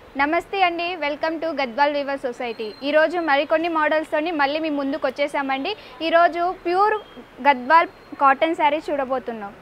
నమస్తే అండి welcome to Gadwal weaver society ఈరోజు మరికొన్ని మోడల్స్తోని మళ్ళీ మీ ముందుకు వచ్చేసామండి ఈరోజు ప్యూర్ గద్వాల్ కాటన్ శారీ చూడబోతున్నాం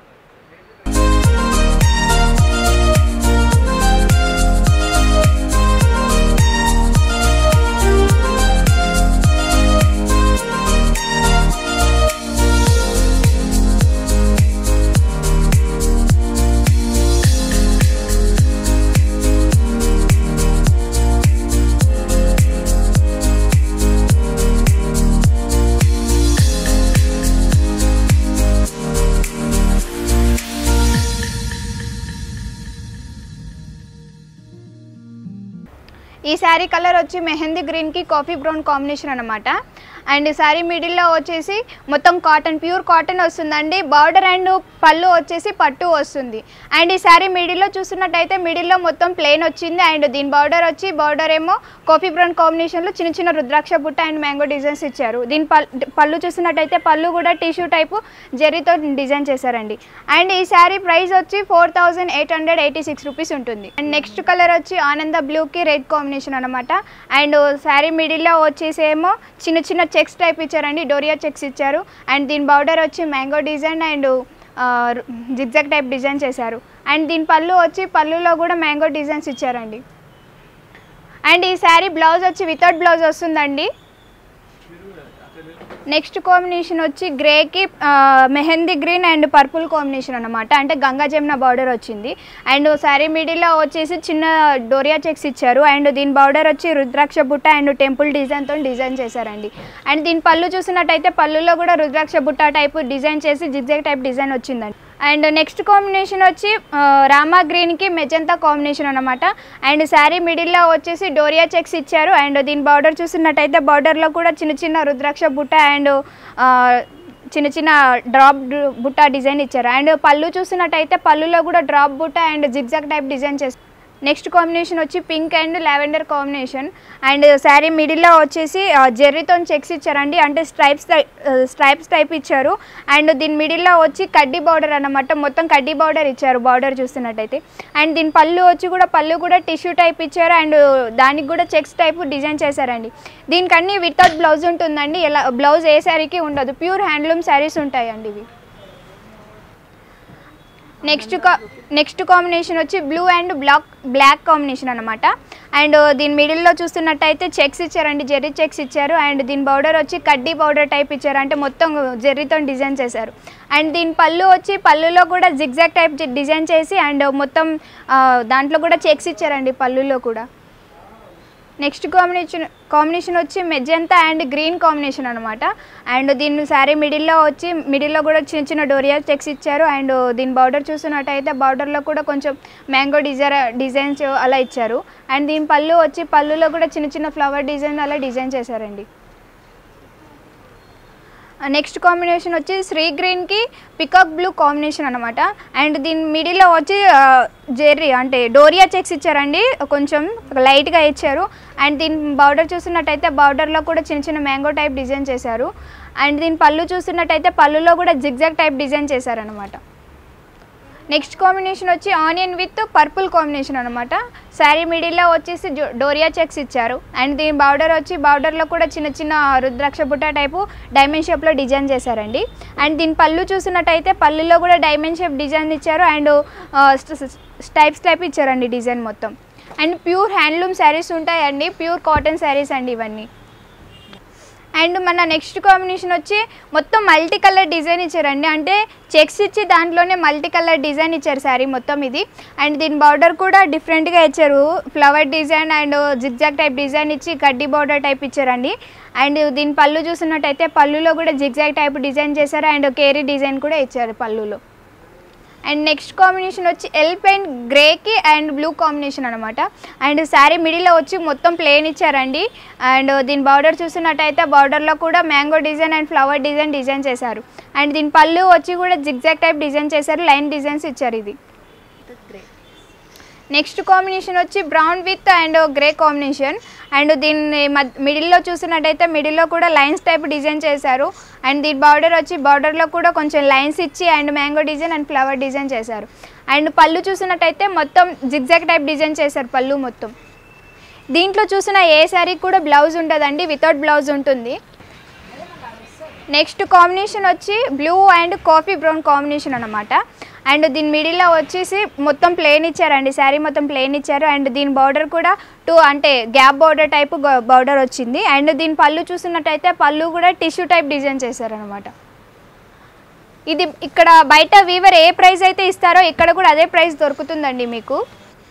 ఈ శారీ కలర్ వచ్చి మెహందీ గ్రీన్కి కాఫీ బ్రౌన్ కాంబినేషన్ అనమాట అండ్ ఈ శారీ మిడిల్లో వచ్చేసి మొత్తం కాటన్ ప్యూర్ కాటన్ వస్తుందండి బార్డర్ అండ్ పళ్ళు వచ్చేసి పట్టు వస్తుంది అండ్ ఈ శారీ మిడిల్లో చూస్తున్నట్టయితే మిడిల్లో మొత్తం ప్లెయిన్ వచ్చింది అండ్ దీని బార్డర్ వచ్చి బార్డర్ ఏమో కాఫీ బ్రౌన్ కాంబినేషన్లో చిన్న చిన్న రుద్రాక్ష బుట్ట అండ్ మ్యాంగో డిజైన్స్ ఇచ్చారు దీని పల్- పళ్ళు చూస్తున్నట్టయితే పళ్ళు కూడా టిష్యూ టైపు జెరీతో డిజైన్ చేశారండి అండ్ ఈ శారీ ప్రైస్ వచ్చి four thousand eight hundred eighty six rupees ఉంటుంది అండ్ నెక్స్ట్ కలర్ వచ్చి ఆనంద బ్లూకి రెడ్ కాంబినేషన్ అనమాట అండ్ శారీ మిడిల్లో వచ్చేసి ఏమో చిన్న చిన్న చెక్స్ టైప్ ఇచ్చారండి డోరియా చెక్స్ ఇచ్చారు అండ్ దీని బార్డర్ వచ్చి mango design and zigzag type design చేశారు అండ్ దీని పళ్ళు వచ్చి పళ్ళులో కూడా మ్యాంగో డిజైన్స్ ఇచ్చారండి అండ్ ఈ శారీ బ్లౌజ్ వచ్చి వితౌట్ బ్లౌజ్ వస్తుందండి నెక్స్ట్ కాంబినేషన్ వచ్చి గ్రేకి mehndi green and purple combination అనమాట అంటే గంగా జమున బార్డర్ వచ్చింది అండ్ శారీ మిడిల్లో వచ్చేసి చిన్న డోరియా చెక్స్ ఇచ్చారు అండ్ దీని బార్డర్ వచ్చి రుద్రాక్ష బుట్ట అండ్ టెంపుల్ డిజైన్తో డిజైన్ చేశారండి అండ్ దీని పళ్ళు చూసినట్టయితే పళ్ళులో కూడా రుద్రాక్ష బుట్ట టైపు డిజైన్ చేసి జిగ్జాగ్ టైప్ డిజైన్ వచ్చిందండి అండ్ నెక్స్ట్ కాంబినేషన్ వచ్చి ఆ, రామా గ్రీన్కి మెజంతా కాంబినేషన్ అనమాట అండ్ శారీ మిడిల్లో వచ్చేసి డోరియా చెక్స్ ఇచ్చారు అండ్ దీని బార్డర్ చూసినట్టయితే బార్డర్లో కూడా చిన్న చిన్న రుద్రాక్ష బుట్ట అండ్ ఆ, చిన్న చిన్న డ్రాప్ బుట్ట డిజైన్ ఇచ్చారు అండ్ పళ్ళు చూసినట్టయితే పళ్ళులో కూడా డ్రాప్ బుట్ట అండ్ జిగ్జాగ్ టైప్ డిజైన్ చేస్తారు నెక్స్ట్ కాంబినేషన్ వచ్చి pink and lavender combination and sari మిడిల్లో వచ్చేసి జెర్రీతో చెక్స్ ఇచ్చారండి అంటే స్ట్రైప్స్ స్ట్రైప్స్ టైప్ ఇచ్చారు అండ్ దీని మిడిల్లో వచ్చి కడ్డీ బార్డర్ అన్నమాట మొత్తం కడ్డీ బార్డర్ ఇచ్చారు బార్డర్ చూస్తున్నట్టయితే అండ్ దీని పళ్ళు వచ్చి కూడా పళ్ళు కూడా టిష్యూ టైప్ ఇచ్చారు అండ్ దానికి కూడా చెక్స్ టైప్ డిజైన్ చేశారండి దీనికి అన్ని వితౌట్ బ్లౌజ్ ఉంటుందండి ఎలా బ్లౌజ్ ఏ శారీకి ఉండదు ప్యూర్ హ్యాండ్లూమ్ శారీస్ ఉంటాయండి ఇవి నెక్స్ట్ కా నెక్స్ట్ కాంబినేషన్ వచ్చి blue and black black combination అనమాట అండ్ దీని మిడిల్లో చూస్తున్నట్టయితే చెక్స్ ఇచ్చారండి జెర్రీ చెక్స్ ఇచ్చారు అండ్ దీని పౌడర్ వచ్చి కడ్డీ పౌడర్ టైప్ ఇచ్చారు అంటే మొత్తం జెర్రీతో డిజైన్ చేశారు అండ్ దీని పళ్ళు వచ్చి పళ్ళులో కూడా జిగ్జాగ్ టైప్ డిజైన్ చేసి అండ్ మొత్తం ఆ, దాంట్లో కూడా చెక్స్ ఇచ్చారండి పళ్ళులో కూడా నెక్స్ట్ కాంబినేషన్ కాంబినేషన్ వచ్చి మెజంతా అండ్ గ్రీన్ కాంబినేషన్ అనమాట అండ్ దీని శారీ మిడిల్లో వచ్చి మిడిల్లో కూడా చిన్న చిన్న డోరియా చెక్స్ ఇచ్చారు అండ్ దీని బార్డర్ చూసినట్టయితే బార్డర్లో కూడా కొంచెం మ్యాంగో డిజైన్ డిజైన్స్ అలా ఇచ్చారు అండ్ దీని పళ్ళు వచ్చి పళ్ళులో కూడా చిన్న చిన్న ఫ్లవర్ డిజైన్ అలా డిజైన్ చేశారండి నెక్స్ట్ కాంబినేషన్ వచ్చి శ్రీ గ్రీన్కి పికాక్ బ్లూ కాంబినేషన్ అనమాట అండ్ దీని మిడిల్లో వచ్చి ఆ, జెర్రీ అంటే డోరియా చెక్స్ ఇచ్చారండి కొంచెం లైట్గా ఇచ్చారు అండ్ దీని బార్డర్ చూస్తున్నట్టయితే బార్డర్లో కూడా చిన్న చిన్న మ్యాంగో టైప్ డిజైన్ చేశారు అండ్ దీని పళ్ళు చూస్తున్నట్టయితే పళ్ళులో కూడా జిగ్జాగ్ టైప్ డిజైన్ చేశారనమాట నెక్స్ట్ కాంబినేషన్ వచ్చి ఆనియన్ విత్ పర్పుల్ కాంబినేషన్ అనమాట శారీ మిడిల్లో వచ్చేసి జో- డోరియా చెక్స్ ఇచ్చారు అండ్ దీని బార్డర్ వచ్చి బార్డర్లో కూడా చిన్న చిన్న రుద్రాక్ష బుట్ట టైపు డైమండ్ షేప్లో డిజైన్ చేశారండి అండ్ దీని పళ్ళు చూసినట్టయితే పళ్ళులో కూడా డైమండ్ షేప్ డిజైన్ ఇచ్చారు అండ్ స్టైప్స్ టైప్ ఇచ్చారండి డిజైన్ మొత్తం అండ్ ప్యూర్ హ్యాండ్లూమ్ శారీస్ ఉంటాయండి ప్యూర్ కాటన్ శారీస్ అండి ఇవన్నీ అండ్ మన నెక్స్ట్ కాంబినేషన్ వచ్చి మొత్తం మల్టీ కలర్ డిజైన్ ఇచ్చారండి అంటే చెక్స్ ఇచ్చి దాంట్లోనే మల్టీ కలర్ డిజైన్ ఇచ్చారు శారీ మొత్తం ఇది అండ్ దీని బార్డర్ కూడా డిఫరెంట్గా ఇచ్చారు flower design and zigzag type design ఇచ్చి కడ్డీ బార్డర్ టైప్ ఇచ్చారండి అండ్ దీని పళ్ళు చూసినట్టయితే పళ్ళులో కూడా జిగ్జాగ్ టైప్ డిజైన్ చేశారు అండ్ కేరీ డిజైన్ కూడా ఇచ్చారు పళ్ళులో అండ్ నెక్స్ట్ కాంబినేషన్ వచ్చి ఎల్ పెయింట్ గ్రేకి అండ్ బ్లూ కాంబినేషన్ అనమాట అండ్ శారీ మిడిల్లో వచ్చి మొత్తం ప్లేన్ ఇచ్చారండి అండ్ దీని బార్డర్ చూసినట్టయితే బార్డర్లో కూడా mango design and flower design design చేశారు అండ్ దీని పళ్ళు వచ్చి కూడా జిగ్జాగ్ టైప్ డిజైన్ చేశారు లైన్ డిజైన్స్ ఇచ్చారు ఇది నెక్స్ట్ కాంబినేషన్ వచ్చి brown with and grey combination and దీన్ని మద్ మిడిల్లో చూసినట్టయితే మిడిల్లో కూడా లైన్స్ టైప్ డిజైన్ చేశారు అండ్ దీని బార్డర్ వచ్చి బార్డర్లో కూడా కొంచెం లైన్స్ ఇచ్చి and mango design and flower design చేశారు అండ్ పళ్ళు చూసినట్టయితే మొత్తం జిగ్జాగ్ టైప్ డిజైన్ చేశారు పళ్ళు మొత్తం దీంట్లో చూసిన ఏ శారీ కూడా బ్లౌజ్ ఉండదండి వితౌట్ బ్లౌజ్ ఉంటుంది నెక్స్ట్ కాంబినేషన్ వచ్చి blue and coffee brown combination అనమాట అండ్ దీని మిడిల్లో వచ్చేసి మొత్తం ప్లేన్ ఇచ్చారండి శారీ మొత్తం ప్లేన్ ఇచ్చారు అండ్ దీని బార్డర్ కూడా టూ అంటే గ్యాప్ బార్డర్ టైప్ బార్డర్ వచ్చింది అండ్ దీని పళ్ళు చూసినట్టయితే పళ్ళు కూడా టిష్యూ టైప్ డిజైన్ చేశారనమాట ఇది ఇక్కడ బయట వీవర్ ఏ ప్రైస్ అయితే ఇస్తారో ఇక్కడ కూడా అదే ప్రైస్ దొరుకుతుందండి మీకు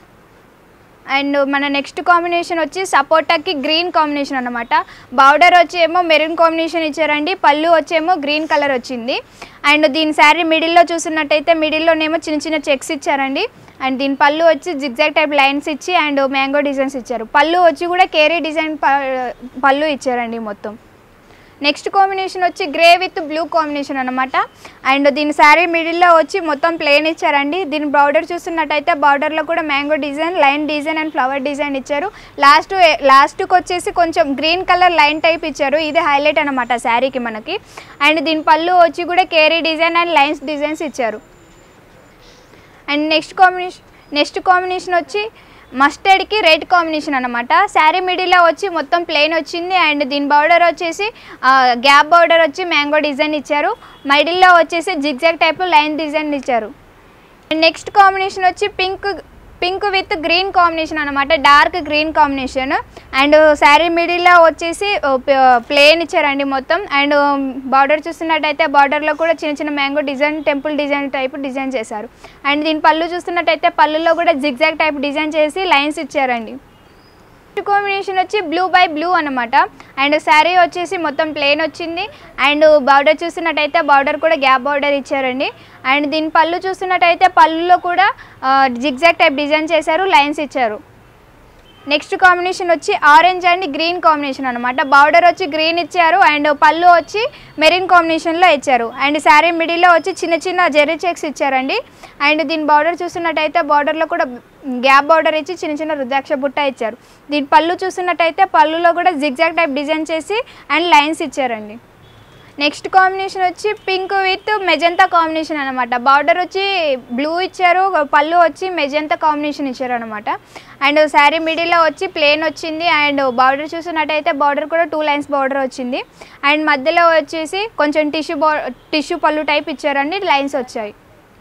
అండ్ మన నెక్స్ట్ కాంబినేషన్ వచ్చి సపోటాకి గ్రీన్ కాంబినేషన్ అనమాట బార్డర్ వచ్చి ఏమో మెరూన్ కాంబినేషన్ ఇచ్చారండి పళ్ళు వచ్చేమో గ్రీన్ కలర్ వచ్చింది అండ్ దీని శారీ మిడిల్లో చూసినట్టయితే మిడిల్లోనేమో చిన్న చిన్న చెక్స్ ఇచ్చారండి అండ్ దీని పళ్ళు వచ్చి జిగ్జాగ్ టైప్ లైన్స్ ఇచ్చి అండ్ మ్యాంగో డిజైన్స్ ఇచ్చారు పళ్ళు వచ్చి కూడా కేరీ డిజైన్ ప- పళ్ళు ఇచ్చారండి మొత్తం నెక్స్ట్ కాంబినేషన్ వచ్చి గ్రే విత్ బ్లూ కాంబినేషన్ అనమాట అండ్ దీని శారీ మిడిల్లో వచ్చి మొత్తం ప్లేన్ ఇచ్చారండి దీని బార్డర్ చూస్తున్నట్టయితే బార్డర్లో కూడా mango design line design and flower design ఇచ్చారు లాస్ట్ లాస్ట్కి వచ్చేసి కొంచెం గ్రీన్ కలర్ లైన్ టైప్ ఇచ్చారు ఇది హైలైట్ అనమాట శారీకి మనకి అండ్ దీని పళ్ళు వచ్చి కూడా కేరీ డిజైన్ అండ్ లైన్స్ డిజైన్స్ ఇచ్చారు and next combination next combination వచ్చి మస్టర్డ్కి రెడ్ కాంబినేషన్ అనమాట శారీ మిడిల్లో వచ్చి మొత్తం ప్లెయిన్ వచ్చింది అండ్ దీని బార్డర్ వచ్చేసి గ్యాప్ బార్డర్ వచ్చి మ్యాంగో డిజైన్ ఇచ్చారు మిడిల్లో వచ్చేసి జిగ్జాగ్ టైప్ లైన్ డిజైన్ ఇచ్చారు అండ్ నెక్స్ట్ కాంబినేషన్ వచ్చి pink pink with green combination అనమాట dark green combination and sari మిడిల్లో వచ్చేసి ప్లేన్ ఇచ్చారండి మొత్తం అండ్ బార్డర్ చూస్తున్నట్టయితే బార్డర్లో కూడా చిన్న చిన్న mango design temple design type design చేశారు అండ్ దీని పళ్ళు చూస్తున్నట్టయితే పళ్ళులో కూడా జిగ్జాగ్ టైప్ డిజైన్ చేసి లైన్స్ ఇచ్చారండి నెక్స్ట్ కాంబినేషన్ వచ్చి బ్లూ బై బ్లూ అనమాట అండ్ శారీ వచ్చేసి మొత్తం ప్లెయిన్ వచ్చింది అండ్ బార్డర్ చూస్తున్నట్టయితే బార్డర్ కూడా గ్యాప్ బార్డర్ ఇచ్చారండి అండ్ దీని పళ్ళు చూస్తున్నట్టయితే పళ్ళులో కూడా జిగ్జాగ్ టైప్ డిజైన్ చేశారు లైన్స్ ఇచ్చారు నెక్స్ట్ కాంబినేషన్ వచ్చి ఆరెంజ్ అండ్ గ్రీన్ కాంబినేషన్ అనమాట బార్డర్ వచ్చి గ్రీన్ ఇచ్చారు అండ్ పళ్ళు వచ్చి మెరీన్ కాంబినేషన్లో ఇచ్చారు అండ్ శారీ మిడిల్లో వచ్చి చిన్న చిన్న జెర్రీ చెక్స్ ఇచ్చారండి అండ్ దీని బార్డర్ చూస్తున్నట్టయితే బార్డర్లో కూడా గ్యాప్ బార్డర్ ఇచ్చి చిన్న చిన్న రుద్రాక్ష బుట్ట ఇచ్చారు దీని పళ్ళు చూస్తున్నట్టయితే పళ్ళులో కూడా జిగ్జాగ్ టైప్ డిజైన్ చేసి అండ్ లైన్స్ ఇచ్చారండి నెక్స్ట్ కాంబినేషన్ వచ్చి పింక్ విత్ మెజంతా కాంబినేషన్ అనమాట బార్డర్ వచ్చి బ్లూ ఇచ్చారు పళ్ళు వచ్చి మెజంతా కాంబినేషన్ ఇచ్చారు అనమాట అండ్ శారీ మిడిల్లో వచ్చి ప్లేన్ వచ్చింది అండ్ బార్డర్ చూసినట్టయితే బార్డర్ కూడా టూ లైన్స్ బార్డర్ వచ్చింది అండ్ మధ్యలో వచ్చేసి కొంచెం టిష్యూ బా టిష్యూ పళ్ళు టైప్ ఇచ్చారండి లైన్స్ వచ్చాయి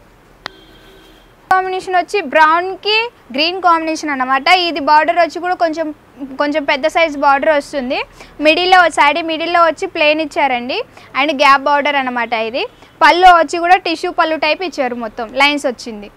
కాంబినేషన్ వచ్చి బ్రౌన్కి గ్రీన్ కాంబినేషన్ అనమాట ఇది బార్డర్ వచ్చి కూడా కొంచెం కొంచెం పెద్ద సైజ్ బార్డర్ వస్తుంది మిడిల్లో శారీ మిడిల్లో వచ్చి ప్లేన్ ఇచ్చారండి అండ్ గ్యాప్ బార్డర్ అనమాట ఇది పళ్ళు వచ్చి కూడా టిష్యూ పళ్ళు టైప్ ఇచ్చారు మొత్తం లైన్స్ వచ్చింది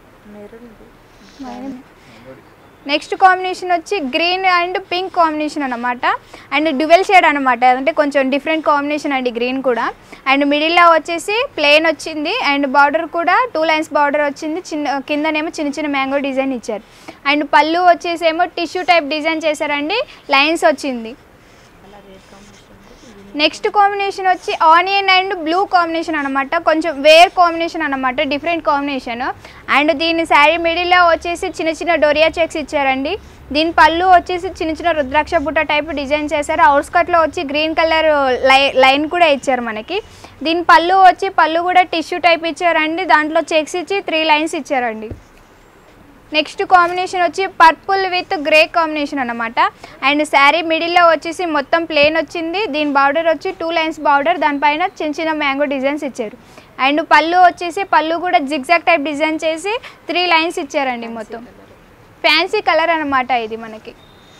నెక్స్ట్ కాంబినేషన్ వచ్చి గ్రీన్ అండ్ పింక్ కాంబినేషన్ అనమాట అండ్ డ్యువెల్ షేడ్ అనమాట అంటే కొంచెం డిఫరెంట్ కాంబినేషన్ అండి గ్రీన్ కూడా అండ్ మిడిల్లో వచ్చేసి ప్లెయిన్ వచ్చింది అండ్ బార్డర్ కూడా టూ లైన్స్ బార్డర్ వచ్చింది చిన్న కిందనేమో చిన్న చిన్న మ్యాంగో డిజైన్ ఇచ్చారు అండ్ పళ్ళు వచ్చేసి ఏమో టిష్యూ టైప్ డిజైన్ చేశారండి లైన్స్ వచ్చింది నెక్స్ట్ కాంబినేషన్ వచ్చి ఆనియన్ అండ్ బ్లూ కాంబినేషన్ అనమాట కొంచెం వేర్ కాంబినేషన్ అనమాట డిఫరెంట్ కాంబినేషన్ అండ్ దీని శారీ మిడిల్లో వచ్చేసి చిన్న చిన్న డోరియా చెక్స్ ఇచ్చారండి దీని పళ్ళు వచ్చేసి చిన్న చిన్న రుద్రాక్ష బుట్ట టైప్ డిజైన్ చేశారు అవుట్స్కట్లో వచ్చి గ్రీన్ కలర్ లై లైన్ కూడా ఇచ్చారు మనకి దీని పళ్ళు వచ్చి పళ్ళు కూడా టిష్యూ టైప్ ఇచ్చారండి దాంట్లో చెక్స్ ఇచ్చి త్రీ లైన్స్ ఇచ్చారండి నెక్స్ట్ కాంబినేషన్ వచ్చి పర్పుల్ విత్ గ్రే కాంబినేషన్ అనమాట అండ్ శారీ మిడిల్లో వచ్చేసి మొత్తం ప్లేన్ వచ్చింది దీని బార్డర్ వచ్చి టూ లైన్స్ బార్డర్ దానిపైన చిన్న చిన్న మ్యాంగో డిజైన్స్ ఇచ్చారు అండ్ పళ్ళు వచ్చేసి పళ్ళు కూడా జిగ్జాగ్ టైప్ డిజైన్ చేసి త్రీ లైన్స్ ఇచ్చారండి మొత్తం ఫ్యాన్సీ కలర్ అనమాట ఇది మనకి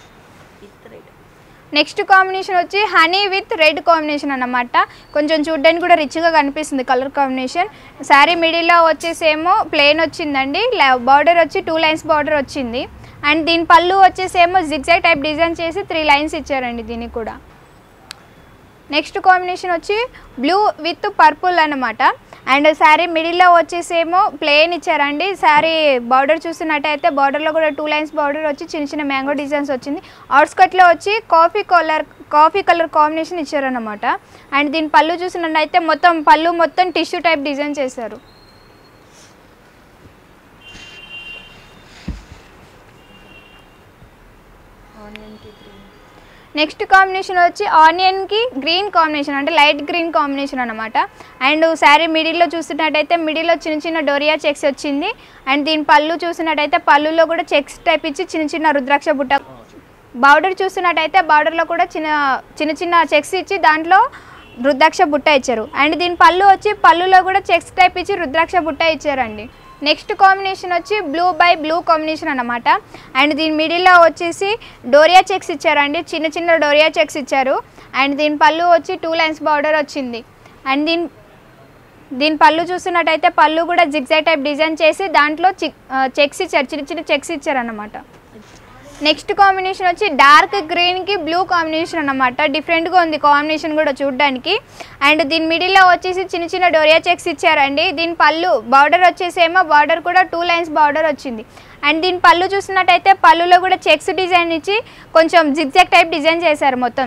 నెక్స్ట్ కాంబినేషన్ వచ్చి హనీ విత్ రెడ్ కాంబినేషన్ అన్నమాట కొంచెం చూడడానికి కూడా రిచ్గా కనిపిస్తుంది కలర్ కాంబినేషన్ శారీ మిడిల్లో వచ్చేసి ఏమో ప్లెయిన్ వచ్చిందండి బార్డర్ వచ్చి టూ లైన్స్ బార్డర్ వచ్చింది అండ్ దీని పళ్ళు వచ్చేసి ఏమో జిగ్జాగ్ టైప్ డిజైన్ చేసి త్రీ లైన్స్ ఇచ్చారండి దీనికి కూడా నెక్స్ట్ కాంబినేషన్ వచ్చి బ్లూ విత్ పర్పుల్ అనమాట అండ్ శారీ మిడిల్లో వచ్చేసేమో ప్లెయిన్ ఇచ్చారండి శారీ బార్డర్ చూసినట్టయితే బార్డర్లో కూడా టూ లైన్స్ బార్డర్ వచ్చి చిన్న చిన్న మ్యాంగో డిజైన్స్ వచ్చింది అవుట్స్కట్లో వచ్చి coffee colour coffee colour combination ఇచ్చారనమాట అండ్ దీని పళ్ళు చూసినట్టయితే మొత్తం పళ్ళు మొత్తం టిష్యూ టైప్ డిజైన్ చేశారు నెక్స్ట్ కాంబినేషన్ వచ్చి ఆనియన్కి గ్రీన్ కాంబినేషన్ అంటే లైట్ గ్రీన్ కాంబినేషన్ అనమాట అండ్ శారీ మిడిల్లో చూసినట్టయితే మిడిల్లో చిన్న చిన్న డోరియా చెక్స్ వచ్చింది అండ్ దీని పళ్ళు చూసినట్టయితే పళ్ళులో కూడా చెక్స్ టైప్ ఇచ్చి చిన్న చిన్న రుద్రాక్ష బుట్ట బార్డర్ చూస్తున్నట్టయితే బార్డర్లో కూడా చిన్న చిన్న చిన్న చెక్స్ ఇచ్చి దాంట్లో రుద్రాక్ష బుట్ట ఇచ్చారు అండ్ దీని పళ్ళు వచ్చి పళ్ళులో కూడా చెక్స్ టైప్ ఇచ్చి రుద్రాక్ష బుట్ట ఇచ్చారండి నెక్స్ట్ కాంబినేషన్ వచ్చి బ్లూ బై బ్లూ కాంబినేషన్ అన్నమాట అండ్ దీని మిడిల్లో వచ్చేసి డోరియా చెక్స్ ఇచ్చారండి చిన్న చిన్న డోరియా చెక్స్ ఇచ్చారు అండ్ దీని పళ్ళు వచ్చి టూ లైన్స్ బార్డర్ వచ్చింది అండ్ దీని దీని పళ్ళు చూస్తున్నట్టయితే పళ్ళు కూడా జిగ్జాగ్ టైప్ డిజైన్ చేసి దాంట్లో చి చెక్స్ ఇచ్చారు చిన్న చిన్న చెక్స్ ఇచ్చారు అన్నమాట నెక్స్ట్ కాంబినేషన్ వచ్చి డార్క్ గ్రీన్కి బ్లూ కాంబినేషన్ అన్నమాట డిఫరెంట్గా ఉంది కాంబినేషన్ కూడా చూడడానికి అండ్ దీని మిడిల్లో వచ్చేసి చిన్న చిన్న డోరియా చెక్స్ ఇచ్చారండి దీని పళ్ళు బార్డర్ వచ్చేసి ఏమో బార్డర్ కూడా టూ లైన్స్ బార్డర్ వచ్చింది అండ్ దీని పళ్ళు చూసినట్టయితే పళ్ళులో కూడా చెక్స్ డిజైన్ ఇచ్చి కొంచెం జిగ్జాగ్ టైప్ డిజైన్ చేశారు మొత్తం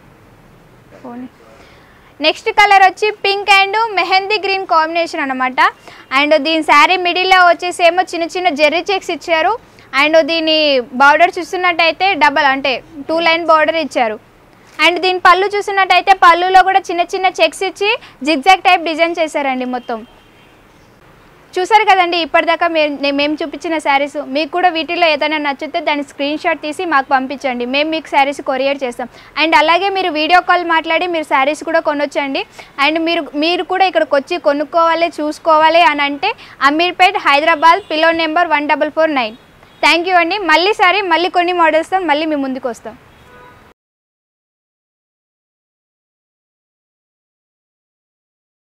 నెక్స్ట్ కలర్ వచ్చి pink and mehndi green combination అనమాట అండ్ దీని శారీ మిడిల్లో వచ్చేసి ఏమో చిన్న చిన్న జెర్రీ చెక్స్ ఇచ్చారు అండ్ దీని బార్డర్ చూస్తున్నట్టయితే డబల్ అంటే టూ లైన్ బార్డర్ ఇచ్చారు అండ్ దీని పళ్ళు చూస్తున్నట్టయితే పళ్ళులో కూడా చిన్న చిన్న చెక్స్ ఇచ్చి జిగ్జాగ్ టైప్ డిజైన్ చేశారండి మొత్తం చూసారు కదండి ఇప్పటిదాకా మీరు నే- మేము చూపించిన శారీస్ మీకు కూడా వీటిలో ఏదైనా నచ్చితే దాని స్క్రీన్ షాట్ తీసి మాకు పంపించండి మేము మీకు శారీస్ కొరియర్ చేస్తాం అండ్ అలాగే మీరు వీడియో కాల్ మాట్లాడి మీరు శారీస్ కూడా కొనొచ్చండి అండ్ మీరు మీరు కూడా ఇక్కడికి వచ్చి కొనుక్కోవాలి చూసుకోవాలి అని అంటే అమీర్పేట్ హైదరాబాద్ పిలో number one double four nine thank you అండి మళ్ళీ సారి మళ్ళీ కొన్ని మోడల్స్తో మళ్ళీ మీ ముందుకు వస్తాం